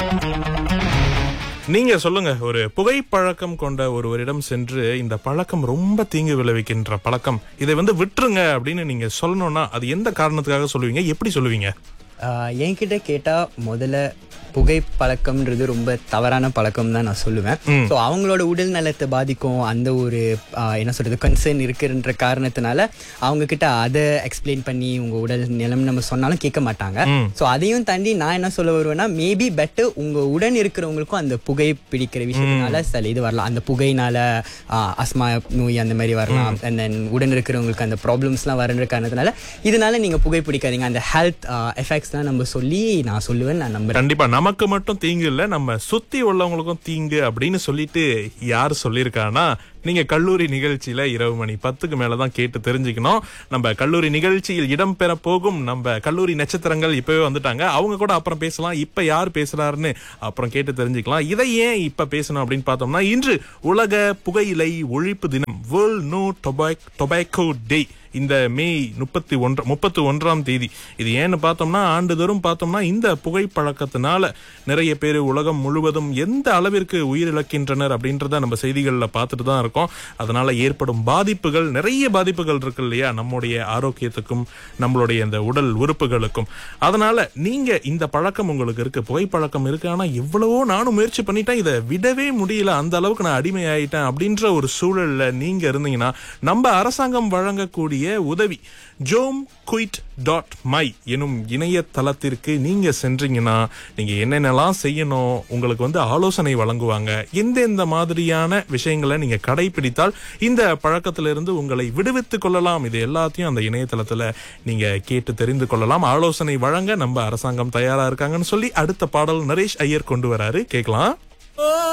நீங்க சொல்லுங்க ஒரு புகைப்பழக்கம் கொண்ட ஒருவரிடம் சென்று இந்த பழக்கம் ரொம்ப தீங்கு விளைவிக்கின்ற பழக்கம் இதை வந்து விட்டுருங்க அப்படின்னு நீங்க சொல்லணும்னா அது எந்த காரணத்துக்காக சொல்லுவீங்க எப்படி சொல்லுவீங்க ஆஹ் என்கிட்ட கேட்டா முதல்ல புகை பழக்கம்ன்றது ரொம்ப தவறான பழக்கம் தான் நான் சொல்லுவேன் ஸோ அவங்களோட உடல் நலத்தை பாதிக்கும் அந்த ஒரு ஆஹ் என்ன சொல்றது கன்சர்ன் இருக்குன்ற காரணத்தினால அவங்க கிட்ட அதை எக்ஸ்பிளைன் பண்ணி உங்க உடல் நிலம் நம்ம சொன்னாலும் கேட்க மாட்டாங்க ஸோ அதையும் தாண்டி நான் என்ன சொல்ல வருவேன்னா மேபி பெட்டர் உங்க உடன் இருக்கிறவங்களுக்கும் அந்த புகை பிடிக்கிற விஷயத்தினால சில இது வரலாம் அந்த புகையினால ஆஹ் அஸ்மா நோய் அந்த மாதிரி வரலாம் அண்ட் தென் உடன் இருக்கிறவங்களுக்கு அந்த ப்ராப்ளம்ஸ்லாம் வரன்ற காரணத்தினால இதனால நீங்க புகை பிடிக்காதீங்க அந்த ஹெல்த் எஃபெக்ட்ஸ் தான் நம்ம சொல்லி நான் சொல்லுவேன் நான் நம்புறேன் கண்டிப்பா நமக்கு மட்டும் தீங்கு இல்ல நம்ம சுத்தி உள்ளவங்களுக்கும் தீங்கு அப்படின்னு சொல்லிட்டு யார் சொல்லியிருக்கானா நீங்க கல்லூரி நிகழ்ச்சியில இரவு மணி பத்துக்கு மேலதான் கேட்டு தெரிஞ்சுக்கணும் நம்ம கல்லூரி நிகழ்ச்சியில் இடம்பெற போகும் நம்ம கல்லூரி நட்சத்திரங்கள் இப்பவே வந்துட்டாங்க அவங்க கூட அப்புறம் பேசலாம் இப்ப யார் பேசுறாருன்னு அப்புறம் கேட்டு தெரிஞ்சுக்கலாம் இதை ஏன் இப்ப பேசணும் அப்படின்னு பார்த்தோம்னா இன்று உலக புகையிலை ஒழிப்பு தினம் வேர்ல்ட் நோ டொபாக்கோ டே இந்த மே முப்பத்தி ஒன்று முப்பத்தி ஒன்றாம் தேதி இது ஏன்னு பார்த்தோம்னா ஆண்டுதோறும் பார்த்தோம்னா இந்த புகைப்பழக்கத்தினால நிறைய பேர் உலகம் முழுவதும் எந்த அளவிற்கு உயிரிழக்கின்றனர் அப்படின்றத நம்ம செய்திகளில் பார்த்துட்டு தான் இருக்கோம் அதனால ஏற்படும் பாதிப்புகள் நிறைய பாதிப்புகள் இருக்கு இல்லையா நம்முடைய ஆரோக்கியத்துக்கும் நம்மளுடைய இந்த உடல் உறுப்புகளுக்கும் அதனால நீங்க இந்த பழக்கம் உங்களுக்கு இருக்கு புகைப்பழக்கம் இருக்கு ஆனா எவ்வளவோ நானும் முயற்சி பண்ணிட்டேன் இதை விடவே முடியல அந்த அளவுக்கு நான் அடிமை ஆயிட்டேன் அப்படின்ற ஒரு சூழல்ல நீங்க இருந்தீங்கன்னா நம்ம அரசாங்கம் வழங்கக்கூடிய உதவி ஜோம் குயிட் டாட் மை எனும் இணையதளத்திற்கு நீங்க சென்றீங்கன்னா நீங்க என்னென்னலாம் செய்யணும் உங்களுக்கு வந்து ஆலோசனை வழங்குவாங்க எந்தெந்த மாதிரியான விஷயங்களை நீங்க கடைபிடித்தால் இந்த பழக்கத்திலிருந்து உங்களை விடுவித்துக் கொள்ளலாம் இது எல்லாத்தையும் அந்த இணையதளத்துல நீங்க கேட்டு தெரிந்து கொள்ளலாம் ஆலோசனை வழங்க நம்ம அரசாங்கம் தயாரா இருக்காங்கன்னு சொல்லி அடுத்த பாடல் நரேஷ் ஐயர் கொண்டு வராரு கேட்கலாம்